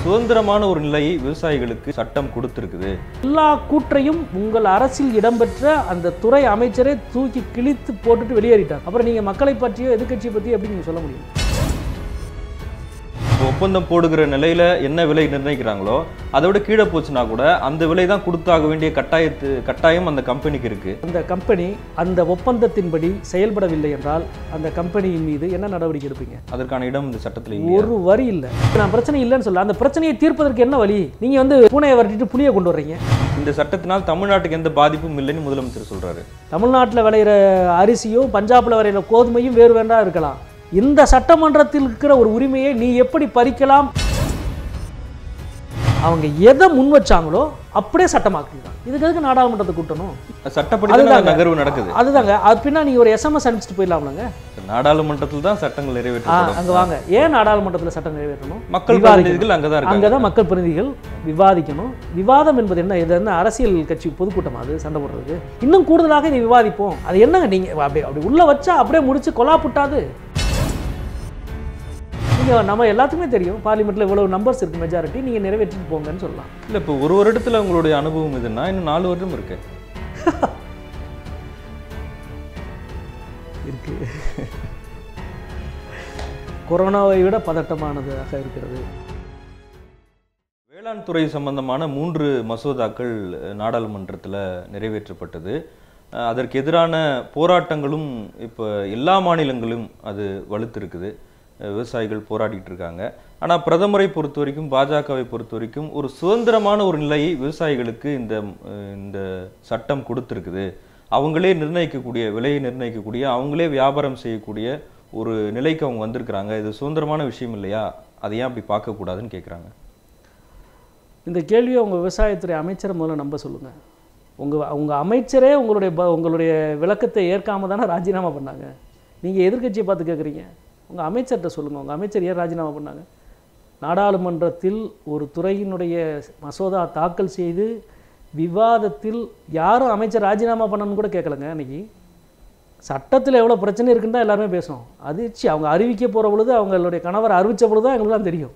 சுதந்திரமான ஒரு நிலையை விவசாயிகளுக்கு சட்டம் கொடுத்திருக்குது எல்லா கூற்றையும் உங்கள் அரசில் இடம்பெற்ற அந்த துறை அமைச்சரே தூக்கி கிழித்து போட்டுட்டு வெளியேறிட்டார் அப்புறம் நீங்க மக்களை பற்றியோ எதிர்க்கட்சியை பற்றியோ எப்படி நீங்க சொல்ல முடியும் இப்போ ஒப்பந்தம் போடுகிற நிலையில என்ன விலை நிர்ணயிக்கிறாங்களோ அதை விட கீழே போச்சுன்னா கூட அந்த விலை தான் கொடுத்தாக வேண்டிய கட்டாயத்து கட்டாயம் அந்த கம்பெனிக்கு இருக்கு அந்த கம்பெனி அந்த ஒப்பந்தத்தின்படி செயல்படவில்லை என்றால் அந்த கம்பெனியின் மீது என்ன நடவடிக்கை எடுப்பீங்க அதற்கான இடம் இந்த சட்டத்தில் இல்லையா ஒரு வரி இல்லை நான் பிரச்சனை இல்லைன்னு சொல்ல அந்த பிரச்சனையை தீர்ப்பதற்கு என்ன வழி நீங்க வந்து பூனையை வரட்டிட்டு புளியை கொண்டு வர்றீங்க இந்த சட்டத்தினால் தமிழ்நாட்டுக்கு எந்த பாதிப்பும் இல்லைன்னு முதலமைச்சர் சொல்றாரு தமிழ்நாட்டில் விளையிற அரிசியும் பஞ்சாப்ல விளையிற கோதுமையும் வேறு வேண்டா இருக்கலாம் இந்த சட்டமன்றத்தில் இருக்கிற ஒரு உரிமையை நீ எப்படி பறிக்கலாம் அவங்க எதை முன் வச்சாங்களோ அப்படியே சட்டமாக்கிதான் இதுக்கு எதுக்கு நாடாளுமன்றத்தை கூட்டணும் சட்டப்படி தான் அதுதாங்க. நகர்வு நடக்குது அதுதாங்க அது பின்னா நீங்க ஒரு எஸ்எம்எஸ் அனுப்பிச்சிட்டு போயிடலாம்லங்க நாடாளுமன்றத்தில் தான் சட்டங்கள் ஆ, நிறைவேற்றப்படும் அங்க வாங்க ஏன் நாடாளுமன்றத்தில் சட்டம் நிறைவேற்றணும் மக்கள் விவாதிக்கணும். பிரதிநிதிகள் அங்கதான் இருக்காங்க அங்கதான் மக்கள் பிரதிநிதிகள் விவாதிக்கணும் விவாதம் என்பது என்ன இது என்ன அரசியல் கட்சி பொதுக்கூட்டம் அது சண்டை போடுறதுக்கு இன்னும் கூடுதலாக இதை விவாதிப்போம் அது என்னங்க நீங்க அப்படி அப்படி உள்ள வச்சா அப்படியே முடிச்சு கொலா புட்டாது நீங்க நம்ம எல்லாத்துக்குமே தெரியும் பார்லிமெண்ட்ல இவ்வளவு நம்பர்ஸ் இருக்கு மெஜாரிட்டி நீங்க நிறைவேற்றிட்டு போங்கன்னு சொல்லலாம் இல்ல இப்போ ஒரு வருடத்துல உங்களுடைய அனுபவம் இதுன்னா இன்னும் நாலு வருடம் இருக்கு இருக்கு கொரோனாவை விட பதட்டமானதாக இருக்கிறது வேளாண் துறை சம்பந்தமான மூன்று மசோதாக்கள் அஹ், நாடாளுமன்றத்துல நிறைவேற்றப்பட்டது அஹ், அதற்கு எதிரான போராட்டங்களும் இப்போ எல்லா மாநிலங்களும் அது வலுத்திருக்குது அஹ், விவசாயிகள் போராடிட்டு இருக்காங்க ஆனா பிரதமரை பொறுத்த வரைக்கும் பாஜகவை பொறுத்த வரைக்கும் ஒரு சுதந்திரமான ஒரு நிலையை விவசாயிகளுக்கு இந்த அஹ், இந்த சட்டம் கொடுத்திருக்குது அவங்களே நிர்ணயிக்கக்கூடிய விலையை நிர்ணயிக்கக்கூடிய அவங்களே வியாபாரம் செய்யக்கூடிய ஒரு நிலைக்கு அவங்க வந்திருக்கிறாங்க இது சுதந்திரமான விஷயம் இல்லையா அதை ஏன் அப்படி பார்க்கக்கூடாதுன்னு கேட்குறாங்க இந்த கேள்வியை உங்க விவசாயத்துறை அமைச்சரை முதல்ல நம்ப சொல்லுங்க உங்க உங்க அமைச்சரே உங்களுடைய ப- உங்களுடைய விளக்கத்தை ஏற்காம தானே ராஜினாமா பண்ணாங்க நீங்க எதிர்க்கட்சியை பார்த்து கேட்குறீங்க உங்க அமைச்சர்கிட்ட சொல்லுங்க உங்க அமைச்சர் ஏன் ராஜினாமா பண்ணாங்க நாடாளுமன்றத்தில் ஒரு துறையினுடைய மசோதா தாக்கல் செய்து விவாதத்தில் யாரும் அமைச்சர் ராஜினாமா பண்ணணும்னு கூட கேட்கலங்க அன்னைக்கு சட்டத்தில் எவ்வளோ பிரச்சனை இருக்குன்னு தான் எல்லாருமே பேசணும் அதிர்ச்சி அவங்க அறிவிக்க போகிற பொழுது அவங்களுடைய கணவர் அறிவித்த பொழுது தான் எங்களுக்குலாம் தெரியும்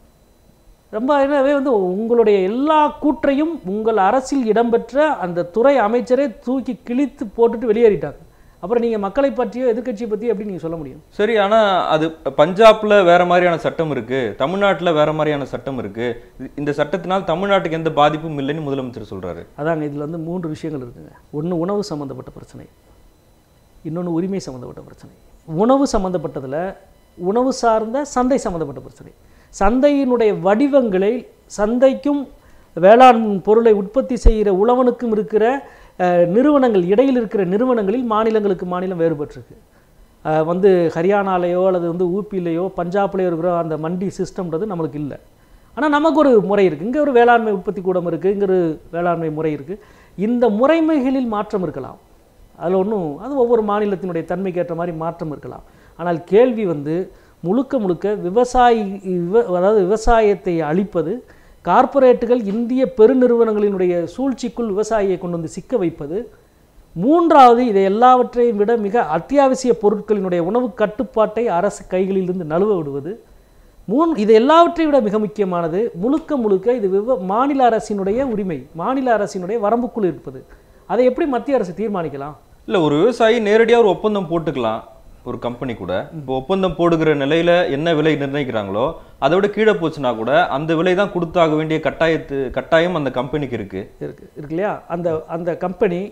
ரொம்ப எனவே வந்து உங்களுடைய எல்லா கூற்றையும் உங்கள் அரசில் இடம்பெற்ற அந்த துறை அமைச்சரே தூக்கி கிழித்து போட்டுட்டு வெளியேறிட்டாங்க அப்புறம் நீங்கள் மக்களை பற்றியோ எதிர்க்கட்சியை பற்றியோ எப்படி நீங்கள் சொல்ல முடியும் சரி ஆனா அது பஞ்சாப்ல வேற மாதிரியான சட்டம் இருக்கு தமிழ்நாட்டுல வேற மாதிரியான சட்டம் இருக்கு இ- இந்த சட்டத்தினால் தமிழ்நாட்டுக்கு எந்த பாதிப்பும் இல்லைன்னு முதலமைச்சர் சொல்றாரு அதாங்க இதில் வந்து மூன்று விஷயங்கள் இருக்குங்க ஒன்று உணவு சம்மந்தப்பட்ட பிரச்சனை இன்னொன்று உரிமை சம்மந்தப்பட்ட பிரச்சனை உணவு சம்மந்தப்பட்டதில் உணவு சார்ந்த சந்தை சம்மந்தப்பட்ட பிரச்சனை சந்தையினுடைய வடிவங்களை சந்தைக்கும் வேளாண் பொருளை உற்பத்தி செய்கிற உழவனுக்கும் இருக்கிற அஹ், நிறுவனங்கள் இடையில் இருக்கிற நிறுவனங்களில் மாநிலங்களுக்கு மாநிலம் வேறுபட்டிருக்கு அஹ், வந்து ஹரியானாலேயோ அல்லது வந்து ஊப்பிலேயோ பஞ்சாப்லேயோ இருக்கிற அந்த மண்டி சிஸ்டம்ன்றது நம்மளுக்கு இல்லை ஆனால் நமக்கு ஒரு முறை இருக்குது இங்கே ஒரு வேளாண்மை உற்பத்தி கூடம் இருக்குது இங்கே ஒரு வேளாண்மை முறை இருக்குது இந்த முறைமைகளில் மாற்றம் இருக்கலாம் அதில் ஒன்றும் அது ஒவ்வொரு மாநிலத்தினுடைய தன்மைக்கு ஏற்ற மாதிரி மாற்றம் இருக்கலாம் ஆனால் கேள்வி வந்து முழுக்க முழுக்க விவசாயி விவ அதாவது விவசாயத்தை அழிப்பது கார்ப்பரேட்டுகள் இந்திய பெருநிறுவனங்களினுடைய சூழ்ச்சிக்குள் விவசாயியை கொண்டு வந்து சிக்க வைப்பது மூன்றாவது இதை எல்லாவற்றையும் விட மிக அத்தியாவசிய பொருட்களினுடைய உணவு கட்டுப்பாட்டை அரசு கைகளிலிருந்து நழுவ விடுவது மூன் இது எல்லாவற்றையும் விட மிக முக்கியமானது முழுக்க முழுக்க இது விவ மாநில அரசினுடைய உரிமை மாநில அரசினுடைய வரம்புக்குள் இருப்பது அதை எப்படி மத்திய அரசு தீர்மானிக்கலாம் இல்ல ஒரு விவசாயி நேரடியா ஒரு ஒப்பந்தம் போட்டுக்கலாம் ஒரு கம்பெனி கூட இப்போ ஒப்பந்தம் போடுகிற நிலையில என்ன விலை நிர்ணயிக்கிறாங்களோ அதை விட கீழே போச்சுன்னா கூட அந்த விலை தான் கொடுத்தாக வேண்டிய கட்டாயத்து கட்டாயம் அந்த கம்பெனிக்கு இருக்கு இருக்கு இருக்கு இல்லையா அந்த அந்த கம்பெனி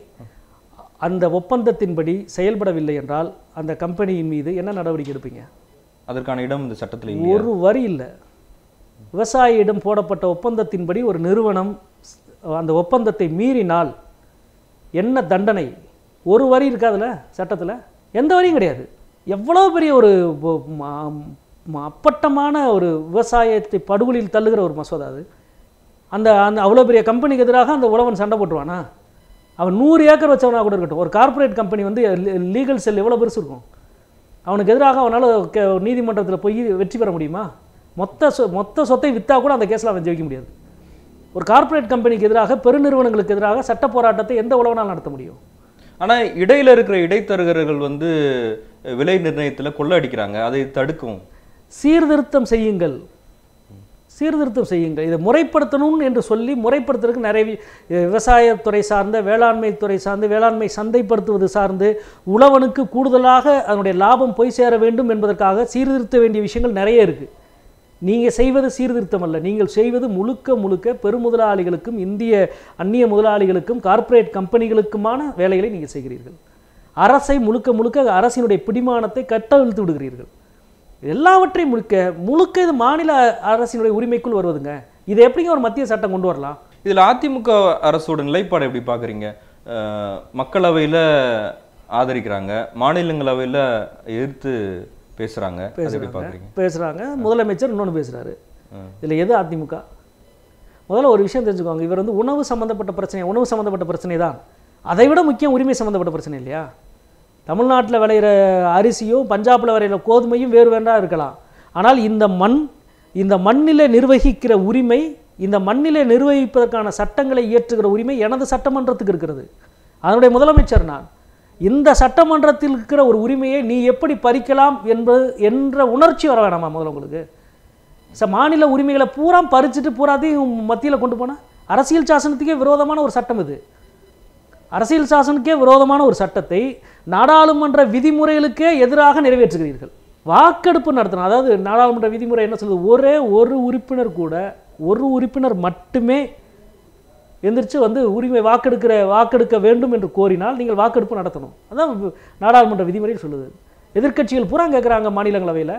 அந்த ஒப்பந்தத்தின்படி செயல்படவில்லை என்றால் அந்த கம்பெனியின் மீது என்ன நடவடிக்கை எடுப்பீங்க அதற்கான இடம் இந்த சட்டத்துல இல்லையா ஒரு வரி இல்லை விவசாயியிடம் போடப்பட்ட ஒப்பந்தத்தின்படி ஒரு நிறுவனம் அந்த ஒப்பந்தத்தை மீறினால் என்ன தண்டனை ஒரு வரி இருக்காதுல சட்டத்தில் எந்த வரியும் கிடையாது எவ்வளோ பெரிய ஒரு பொ- ம- ம- அப்பட்டமான ஒரு விவசாயத்தை படுகொலியில் தள்ளுகிற ஒரு மசோதா அது அந்த அந்த அவ்வளோ பெரிய கம்பெனிக்கு எதிராக அந்த உழவன் சண்டை போட்டுருவானா அவன் நூறு ஏக்கர் வச்சவனா கூட இருக்கட்டும் ஒரு கார்ப்பரேட் கம்பெனி வந்து லீகல் செல் எவ்வளோ பெருசு இருக்கும் அவனுக்கு எதிராக அவனால் நீதிமன்றத்தில் போய் வெற்றி பெற முடியுமா மொத்த சொ மொத்த சொத்தை விற்றா கூட அந்த கேஸில் அவன் ஜெயிக்க முடியாது ஒரு கார்ப்பரேட் கம்பெனிக்கு எதிராக பெருநிறுவனங்களுக்கு எதிராக சட்ட போராட்டத்தை எந்த உழவனால் நடத்த முடியும் ஆனா இடையில இருக்கிற இடைத்தரகர்கள் வந்து அஹ், விலை நிர்ணயத்துல கொள்ள அடிக்கிறாங்க அதை தடுக்கும் சீர்திருத்தம் செய்யுங்கள் சீர்திருத்தம் செய்யுங்கள் இதை முறைப்படுத்தணும் என்று சொல்லி முறைப்படுத்துறதுக்கு நிறைய வி- விவசாயத்துறை சார்ந்த வேளாண்மை துறை சார்ந்து வேளாண்மை சந்தைப்படுத்துவது சார்ந்து உழவனுக்கு கூடுதலாக அதனுடைய லாபம் போய் சேர வேண்டும் என்பதற்காக சீர்திருத்த வேண்டிய விஷயங்கள் நிறைய இருக்குது நீங்கள் செய்வது சீர்திருத்தம் அல்ல நீங்கள் செய்வது முழுக்க முழுக்க பெருமுதலாளிகளுக்கும் இந்திய அந்நிய முதலாளிகளுக்கும் கார்ப்பரேட் கம்பெனிகளுக்குமான வேலைகளை நீங்கள் செய்கிறீர்கள் அரசை முழுக்க முழுக்க அரசினுடைய பிடிமானத்தை கட்டவிழ்த்து விடுகிறீர்கள் எல்லாவற்றையும் முழுக்க முழுக்க இது மாநில அரசினுடைய உரிமைக்குள் வருவதுங்க இதை எப்படிங்க ஒரு மத்திய சட்டம் கொண்டு வரலாம் இதுல அதிமுக அரசோட நிலைப்பாடு எப்படி பாக்குறீங்க அஹ், மக்களவையில ஆதரிக்கிறாங்க மாநிலங்களவையில எதிர்த்து பேசுறாங்க அது எப்படி பாக்குறீங்க பேசுகிறாங்க முதலமைச்சர் இன்னொன்று பேசுகிறாரு ம். இதில் எது அதிமுக முதல்ல ஒரு விஷயம் தெரிஞ்சுக்கோங்க இவர் வந்து உணவு சம்மந்தப்பட்ட பிரச்சனை உணவு சம்மந்தப்பட்ட பிரச்சனை தான் அதை விட முக்கியம் உரிமை சம்மந்தப்பட்ட பிரச்சனை இல்லையா தமிழ்நாட்டில் விளையிற அரிசியும் பஞ்சாபில் விளையிற கோதுமையும் வேறு வேண்டா இருக்கலாம் ஆனால் இந்த மண் இந்த மண்ணிலே நிர்வகிக்கிற உரிமை இந்த மண்ணிலே நிர்வகிப்பதற்கான சட்டங்களை இயற்றுகிற உரிமை எனது சட்டமன்றத்துக்கு இருக்கிறது அதனுடைய முதலமைச்சர் நான் இந்த சட்டமன்றத்தில் இருக்கிற ஒரு உரிமையை நீ எப்படி பறிக்கலாம் என்பது என்ற உணர்ச்சி வர வேணாமா முதல்ல உங்களுக்கு ச மாநில உரிமைகளை பூரா பறிச்சுட்டு பூராத்தையும் மத்தியில் கொண்டு போனால் அரசியல் சாசனத்துக்கே விரோதமான ஒரு சட்டம் இது அரசியல் சாசனுக்கே விரோதமான ஒரு சட்டத்தை நாடாளுமன்ற விதிமுறைகளுக்கே எதிராக நிறைவேற்றுகிறீர்கள் வாக்கெடுப்பு நடத்தணும் அதாவது நாடாளுமன்ற விதிமுறை என்ன சொல்லுது ஒரே ஒரு உறுப்பினர் கூட ஒரு உறுப்பினர் மட்டுமே எந்திரிச்சு வந்து உரிமை வாக்கெடுக்கிற வாக்கெடுக்க வேண்டும் என்று கோரினால் நீங்கள் வாக்கெடுப்பு நடத்தணும் அதான் வி- நாடாளுமன்ற விதிமுறையில் சொல்லுது எதிர்க்கட்சிகள் பூரா கேட்குறாங்க மாநிலங்களவையில்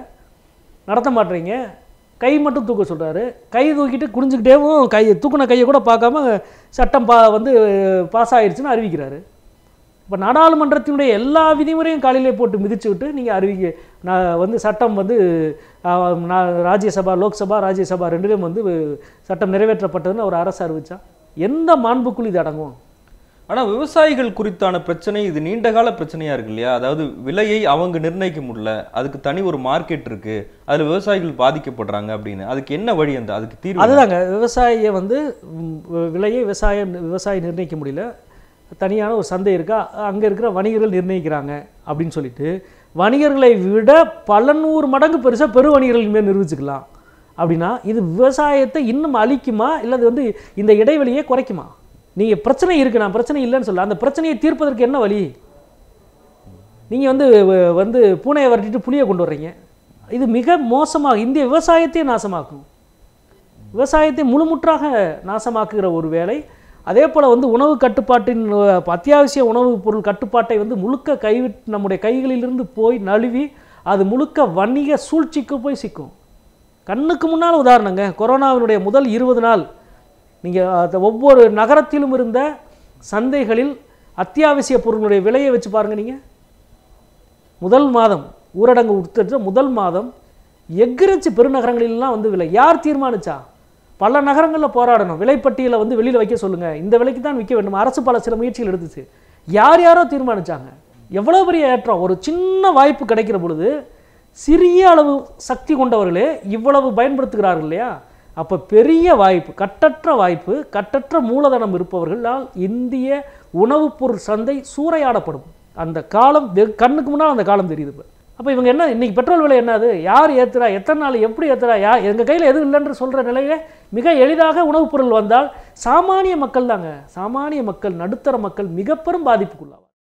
நடத்த மாட்டீங்க கை மட்டும் தூக்க சொல்றாரு கை தூக்கிட்டு குனிஞ்சுக்கிட்டேவும் கை தூக்குன கையை கூட பார்க்காம சட்டம் பா வந்து பாஸ் ஆயிடுச்சுன்னு அறிவிக்கிறாரு இப்போ நாடாளுமன்றத்தினுடைய எல்லா விதிமுறையும் காலையிலே போட்டு மிதிச்சு விட்டு நீங்கள் அறிவிக்க நான் வந்து சட்டம் வந்து ஆ, நான் ராஜ்யசபா லோக்சபா ராஜ்யசபா ரெண்டுலேயும் வந்து சட்டம் நிறைவேற்றப்பட்டதுன்னு ஒரு அரசு அறிவிச்சா எந்த மாண்புக்குள் இது அடங்கும் ஆனா விவசாயிகள் குறித்தான பிரச்சனை இது நீண்ட கால பிரச்சனையா இருக்கு இல்லையா அதாவது விலையை அவங்க நிர்ணயிக்க முடியல அதுக்கு தனி ஒரு மார்க்கெட் இருக்கு அதுல விவசாயிகள் பாதிக்கப்படுறாங்க அப்படின்னு அதுக்கு என்ன வழி அந்த அதுக்கு தீர்வு என்ன? அதுதாங்க விவசாயியை வந்து ம், வி- விலையை விவசாயம் விவசாயி நிர்ணயிக்க முடியல தனியான ஒரு சந்தை இருக்கா அங்கே இருக்கிற வணிகர்கள் நிர்ணயிக்கிறாங்க அப்படின்னு சொல்லிட்டு வணிகர்களை விட பல நூறு மடங்கு பெருசாக பெரு வணிகர்கள் மேல் நிரூபிச்சுக்கலாம் அப்படின்னா இது விவசாயத்தை இன்னும் அழிக்குமா இல்லை அது வந்து இந்த இடைவெளியை குறைக்குமா நீங்கள் பிரச்சனை இருக்கு நான் பிரச்சனை இல்லைன்னு சொல்ல அந்த பிரச்சனையை தீர்ப்பதற்கு என்ன வழி நீங்கள் வந்து வ- வந்து பூனையை வரட்டிட்டு புளியை கொண்டு வர்றீங்க இது மிக மோசமாக இந்திய விவசாயத்தையே நாசமாக்கும் விவசாயத்தை முழுமுற்றாக நாசமாக்குகிற ஒரு வேலை அதே போல் வந்து உணவு கட்டுப்பாட்டின் அஹ், அத்தியாவசிய உணவுப் பொருள் கட்டுப்பாட்டை வந்து முழுக்க கைவிட்டு நம்முடைய கைகளிலிருந்து போய் நழுவி அது முழுக்க வணிக சூழ்ச்சிக்கு போய் சிக்கும் கண்ணுக்கு முன்னால் உதாரணங்க கொரோனாவினுடைய முதல் இருபது நாள் நீங்கள் ஒவ்வொரு நகரத்திலும் இருந்த சந்தைகளில் அத்தியாவசிய பொருளுடைய விலையை வச்சு பாருங்க நீங்கள் முதல் மாதம் ஊரடங்கு உட்பட்ட முதல் மாதம் எக்கிரச்சு பெருநகரங்களிலெல்லாம் வந்து விலை யார் தீர்மானிச்சா பல நகரங்களில் போராடணும் விலைப்பட்டியலை வந்து வெளியில் வைக்க சொல்லுங்கள் இந்த விலைக்கு தான் விற்க வேண்டும் அரசு பல சில முயற்சிகள் எடுத்துச்சு யார் யாரோ தீர்மானிச்சாங்க எவ்வளோ பெரிய ஏற்றம் ஒரு சின்ன வாய்ப்பு கிடைக்கிற பொழுது சிறிய அளவு சக்தி கொண்டவர்களே இவ்வளவு பயன்படுத்துகிறார்கள் இல்லையா அப்போ பெரிய வாய்ப்பு கட்டற்ற வாய்ப்பு கட்டற்ற மூலதனம் இருப்பவர்களால் இந்திய உணவுப் பொருள் சந்தை சூறையாடப்படும் அந்த காலம் வெ- கண்ணுக்கு முன்னால் அந்த காலம் தெரியுது இப்போ அப்போ இவங்க என்ன இன்னைக்கு பெட்ரோல் விலை என்னது யார் ஏத்துறா எத்தனை நாள் எப்படி ஏத்துறா யா எங்கள் கையில் எதுவும் இல்லைன்னு சொல்கிற நிலையில மிக எளிதாக உணவுப் பொருள் வந்தால் சாமானிய மக்கள் தாங்க சாமானிய மக்கள் நடுத்தர மக்கள் மிக பெரும் பாதிப்புக்குள்ளாவாங்க